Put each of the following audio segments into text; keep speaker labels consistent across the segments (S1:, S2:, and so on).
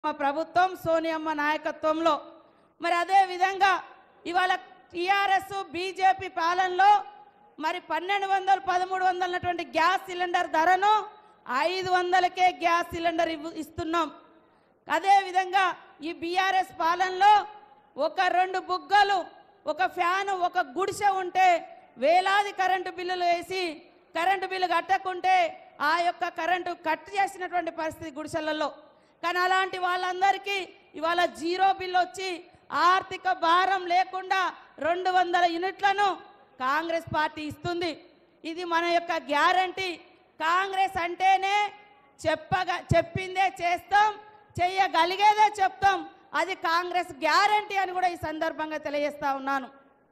S1: మా ప్రభుత్వం సోనియమ్మ నాయకత్వంలో మరి అదే విధంగా ఇవాళ టిఆర్ఎస్ బీజేపీ పాలనలో మరి పన్నెండు వందలు పదమూడు వందలు ఉన్నటువంటి గ్యాస్ సిలిండర్ ధరను ఐదు వందలకే గ్యాస్ సిలిండర్ ఇవ్వు- ఇస్తున్నాం అదే విధంగా ఈ బీఆర్ఎస్ పాలనలో ఒక రెండు బుగ్గలు ఒక ఫ్యాను ఒక గుడిసె ఉంటే వేలాది కరెంటు బిల్లులు వేసి కరెంటు బిల్లు కట్టకుంటే ఆ యొక్క కరెంటు కట్ చేసినటువంటి పరిస్థితి గుడిసెలలో కానీ అలాంటి వాళ్ళందరికీ ఇవాళ జీరో బిల్ వచ్చి ఆర్థిక భారం లేకుండా రెండు వందల యూనిట్లను కాంగ్రెస్ పార్టీ ఇస్తుంది ఇది మన యొక్క గ్యారంటీ కాంగ్రెస్ అంటేనే చెప్పగా చెప్పిందే చేస్తాం చెయ్యగలిగేదే చెప్తాం అది కాంగ్రెస్ గ్యారంటీ అని కూడా ఈ సందర్భంగా తెలియజేస్తా ఉన్నాను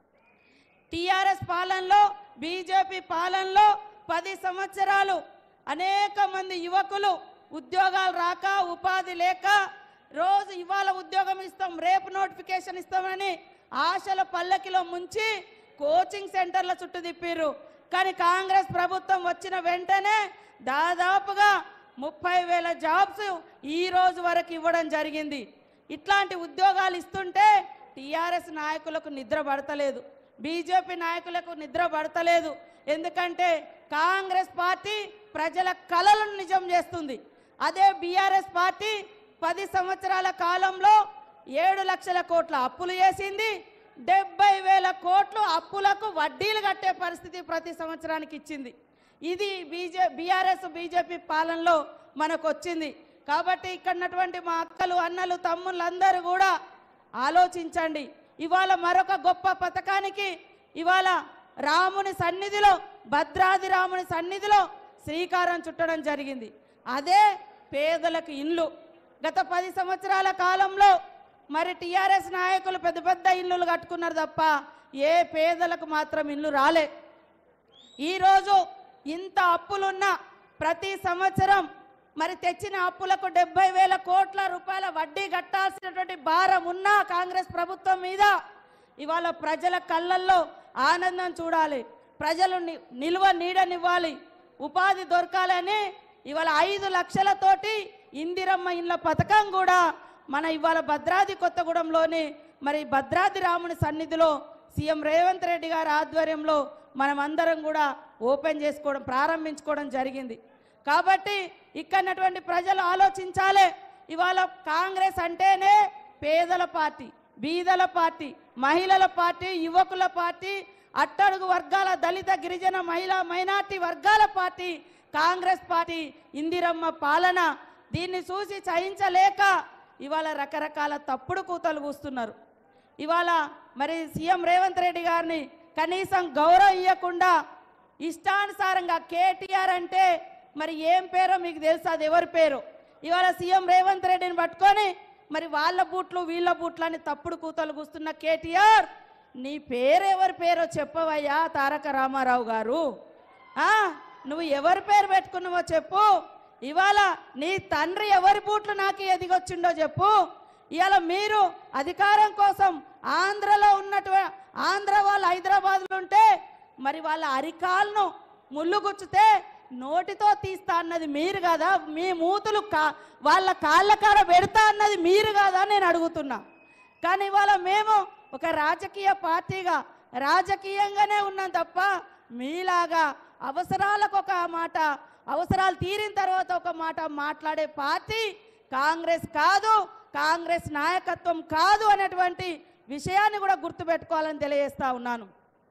S1: టిఆర్ఎస్ పాలనలో బీజేపీ పాలనలో పది సంవత్సరాలు అనేక మంది యువకులు ఉద్యోగాలు రాక ఉపాధి లేక రోజు ఇవాళ ఉద్యోగం ఇస్తాం రేపు నోటిఫికేషన్ ఇస్తామని ఆశల పల్లకిలో ముంచి కోచింగ్ సెంటర్ల చుట్టూ తిప్పిర్రు కానీ కాంగ్రెస్ ప్రభుత్వం వచ్చిన వెంటనే దాదాపుగా ముప్పై వేల జాబ్స్ ఈ రోజు వరకు ఇవ్వడం జరిగింది ఇట్లాంటి ఉద్యోగాలు ఇస్తుంటే టీఆర్ఎస్ నాయకులకు నిద్ర పడతలేదు బీజేపీ నాయకులకు నిద్ర పడతలేదు ఎందుకంటే కాంగ్రెస్ పార్టీ ప్రజల కలలను నిజం చేస్తుంది అదే బీఆర్ఎస్ పార్టీ పది సంవత్సరాల కాలంలో ఏడు లక్షల కోట్ల అప్పులు చేసింది డెబ్బై వేల కోట్లు అప్పులకు వడ్డీలు కట్టే పరిస్థితి ప్రతి సంవత్సరానికి ఇచ్చింది ఇది బీజే బీఆర్ఎస్ బీజేపీ పాలనలో మనకు వచ్చింది కాబట్టి ఇక్కడ ఉన్నటువంటి మా అక్కలు అన్నలు తమ్ముళ్ళు అందరూ కూడా ఆలోచించండి ఇవాళ మరొక గొప్ప పథకానికి ఇవాళ రాముని సన్నిధిలో భద్రాది రాముని సన్నిధిలో శ్రీకారం చుట్టడం జరిగింది అదే పేదలకు ఇల్లు గత పది సంవత్సరాల కాలంలో మరి టిఆర్ఎస్ నాయకులు పెద్ద పెద్ద ఇల్లులు కట్టుకున్నారు తప్ప ఏ పేదలకు మాత్రం ఇల్లు రాలే ఈరోజు ఇంత అప్పులున్నా ప్రతి సంవత్సరం మరి తెచ్చిన అప్పులకు డెబ్బై వేల కోట్ల రూపాయల వడ్డీ కట్టాల్సినటువంటి భారం ఉన్నా కాంగ్రెస్ ప్రభుత్వం మీద ఇవాళ ప్రజల కళ్ళల్లో ఆనందం చూడాలి ప్రజలు ని- నిల్వ నీడనివ్వాలి ఉపాధి దొరకాలని ఇవాళ ఐదు లక్షలతోటి ఇందిరమ్మ ఇండ్ల పథకం కూడా మన ఇవాళ భద్రాద్రి కొత్తగూడెంలోని మరి భద్రాద్రి రాముని సన్నిధిలో సీఎం రేవంత్ రెడ్డి గారి ఆధ్వర్యంలో మనం అందరం కూడా ఓపెన్ చేసుకోవడం ప్రారంభించుకోవడం జరిగింది కాబట్టి ఇక్కడటువంటి ప్రజలు ఆలోచించాలి ఇవాళ కాంగ్రెస్ అంటేనే పేదల పార్టీ బీదల పార్టీ మహిళల పార్టీ యువకుల పార్టీ అట్టడుగు వర్గాల దళిత గిరిజన మహిళా మైనార్టీ వర్గాల పార్టీ కాంగ్రెస్ పార్టీ ఇందిరమ్మ పాలన దీన్ని చూసి సహించలేక ఇవాళ రకరకాల తప్పుడు కూతలు కూస్తున్నారు ఇవాళ మరి సీఎం రేవంత్ రెడ్డి గారిని కనీసం గౌరవం ఇవ్వకుండా ఇష్టానుసారంగా కేటీఆర్ అంటే మరి ఏం పేరో మీకు తెలుసు అది ఎవరి పేరు ఇవాళ సీఎం రేవంత్ రెడ్డిని పట్టుకొని మరి వాళ్ళ బూట్లు వీళ్ళ బూట్లు అని తప్పుడు కూతలు కూస్తున్న కేటీఆర్ నీ పేరు ఎవరి పేరో చెప్పవయ్యా తారక రామారావు గారు ఆ నువ్వు ఎవరి పేరు పెట్టుకున్నావో చెప్పు ఇవాళ నీ తండ్రి ఎవరి బూట్లు నాకు ఎదిగొచ్చిండో చెప్పు ఇవాళ మీరు అధికారం కోసం ఆంధ్రలో ఉన్నట్టు ఆంధ్ర వాళ్ళు హైదరాబాద్లో ఉంటే మరి వాళ్ళ అరికాలను ముళ్ళు గుచ్చితే నోటితో తీస్తా అన్నది మీరు కదా మీ మూతులు కా వాళ్ళ కాళ్ళ కాడ పెడతా అన్నది మీరు కదా నేను అడుగుతున్నా కానీ ఇవాళ మేము ఒక రాజకీయ పార్టీగా రాజకీయంగానే ఉన్నాం తప్ప మీలాగా అవసరాలకు ఒక మాట అవసరాలు తీరిన తర్వాత ఒక మాట మాట్లాడే పార్టీ కాంగ్రెస్ కాదు కాంగ్రెస్ నాయకత్వం కాదు అనేటువంటి విషయాన్ని కూడా గుర్తుపెట్టుకోవాలని తెలియజేస్తా ఉన్నాను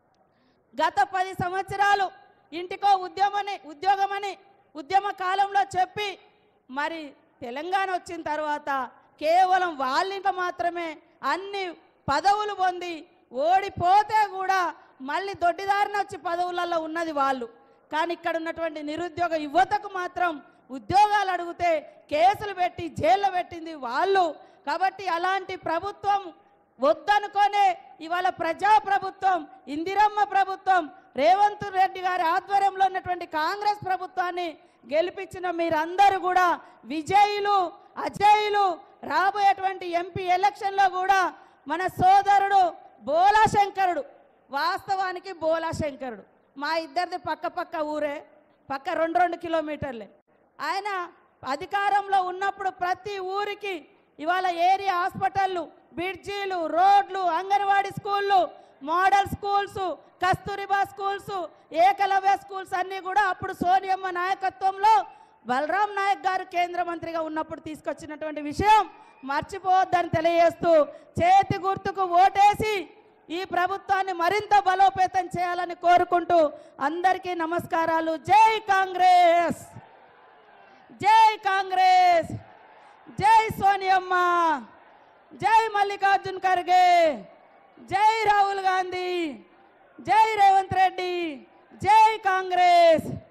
S1: గత పది సంవత్సరాలు ఇంటికో ఉద్యమని ఉద్యోగమని ఉద్యమ కాలంలో చెప్పి మరి తెలంగాణ వచ్చిన తర్వాత కేవలం వాళ్ళింట మాత్రమే అన్ని పదవులు పొంది ఓడిపోతే కూడా మళ్ళీ దొడ్డిదారిన వచ్చి పదవులలో ఉన్నది వాళ్ళు కానీ ఇక్కడ ఉన్నటువంటి నిరుద్యోగ యువతకు మాత్రం ఉద్యోగాలు అడిగితే కేసులు పెట్టి జైల్లో పెట్టింది వాళ్ళు కాబట్టి అలాంటి ప్రభుత్వం వద్దనుకోనే ఇవాళ ప్రజా ప్రభుత్వం ఇందిరమ్మ ప్రభుత్వం రేవంత్ రెడ్డి గారి ఆధ్వర్యంలో ఉన్నటువంటి కాంగ్రెస్ ప్రభుత్వాన్ని గెలిపించిన మీరందరూ కూడా విజయులు అజయులు రాబోయేటువంటి ఎంపీ ఎలక్షన్లో కూడా మన సోదరుడు బోలా శంకరుడు వాస్తవానికి బోలా శంకరుడు మా ఇద్దరిది పక్క పక్క ఊరే పక్క రెండు రెండు కిలోమీటర్లే ఆయన అధికారంలో ఉన్నప్పుడు ప్రతి ఊరికి ఇవాళ ఏరియా హాస్పిటళ్ళు బ్రిడ్జీలు రోడ్లు అంగన్వాడీ స్కూళ్ళు model schools Kasturba schools Eklavya schools అన్నీ కూడా అప్పుడు సోనియమ్మ నాయకత్వంలో బలరాం నాయక్ గారు కేంద్ర మంత్రిగా ఉన్నప్పుడు తీసుకొచ్చినటువంటి విషయం మర్చిపోవద్దని తెలియజేస్తూ చేతి గుర్తుకు ఓటేసి ఈ ప్రభుత్వాన్ని మరింత బలోపేతం చేయాలని కోరుకుంటూ అందరికీ నమస్కారాలు జై కాంగ్రెస్ జై కాంగ్రెస్ జై సోనియమ్మ జై మల్లికార్జున్ ఖర్గే జై రాహుల్ గాంధీ జై రేవంత్ రెడ్డి జై కాంగ్రెస్